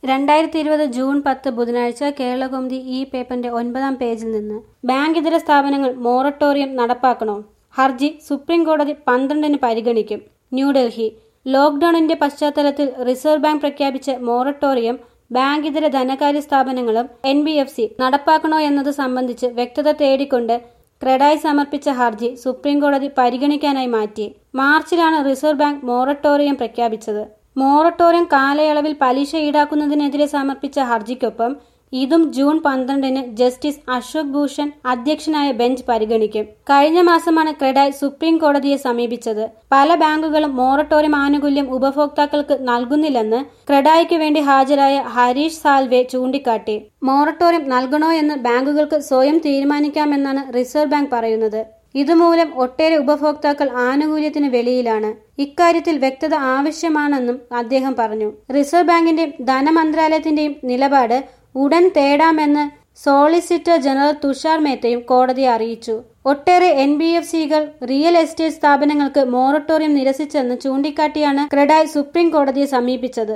രണ്ടായിരത്തി ഇരുപത് ജൂൺ പത്ത് ബുധനാഴ്ച കേരളകൗമുദി ഈ പേപ്പറിന്റെ ഒൻപതാം പേജിൽ നിന്ന് ബാങ്ക് ഇതര സ്ഥാപനങ്ങൾ മൊറട്ടോറിയം നടപ്പാക്കണോ ഹർജി സുപ്രീം കോടതി പന്ത്രണ്ടിന് പരിഗണിക്കും ന്യൂഡൽഹി ലോക്ഡൌണിന്റെ പശ്ചാത്തലത്തിൽ റിസർവ് ബാങ്ക് പ്രഖ്യാപിച്ച മൊറട്ടോറിയം ബാങ്ക് ഇതര ധനകാര്യ സ്ഥാപനങ്ങളും എൻ ബി എഫ് സി നടപ്പാക്കണോ എന്നത് സംബന്ധിച്ച് വ്യക്തത തേടിക്കൊണ്ട് ക്രെഡായി സമർപ്പിച്ച ഹർജി സുപ്രീം കോടതി പരിഗണിക്കാനായി മാറ്റി മാർച്ചിലാണ് റിസർവ് ബാങ്ക് മൊറട്ടോറിയം പ്രഖ്യാപിച്ചത് മൊറട്ടോറിയം കാലയളവിൽ പലിശ ഈടാക്കുന്നതിനെതിരെ സമർപ്പിച്ച ഹർജിക്കൊപ്പം ഇതും ജൂൺ പന്ത്രണ്ടിന് ജസ്റ്റിസ് അശോക് ഭൂഷൺ അധ്യക്ഷനായ ബെഞ്ച് പരിഗണിക്കും കഴിഞ്ഞ മാസമാണ് ക്രെഡായ് സുപ്രീം കോടതിയെ സമീപിച്ചത് പല ബാങ്കുകളും മൊറട്ടോറിയം ആനുകൂല്യം ഉപഭോക്താക്കൾക്ക് നൽകുന്നില്ലെന്ന് ക്രെഡായ്ക്ക് വേണ്ടി ഹാജരായ ഹരീഷ് സാൽവെ ചൂണ്ടിക്കാട്ടി മൊറട്ടോറിയം നൽകണോ എന്ന് ബാങ്കുകൾക്ക് സ്വയം തീരുമാനിക്കാമെന്നാണ് റിസർവ് ബാങ്ക് പറയുന്നത് ഇതുമൂലം ഒട്ടേറെ ഉപഭോക്താക്കൾ ആനുകൂല്യത്തിന് വെളിയിലാണ് ഇക്കാര്യത്തിൽ വ്യക്തത ആവശ്യമാണെന്നും അദ്ദേഹം പറഞ്ഞു റിസർവ് ബാങ്കിന്റെയും ധനമന്ത്രാലയത്തിന്റെയും നിലപാട് ഉടൻ തേടാമെന്ന് സോളിസിറ്റർ ജനറൽ തുഷാർ മേത്തയും കോടതിയെ അറിയിച്ചു ഒട്ടേറെ എൻ ബി എഫ് സികൾ റിയൽ എസ്റ്റേറ്റ് സ്ഥാപനങ്ങൾക്ക് മൊറട്ടോറിയം നിരസിച്ചെന്ന് ചൂണ്ടിക്കാട്ടിയാണ് ക്രെഡായ് സുപ്രീം കോടതിയെ സമീപിച്ചത്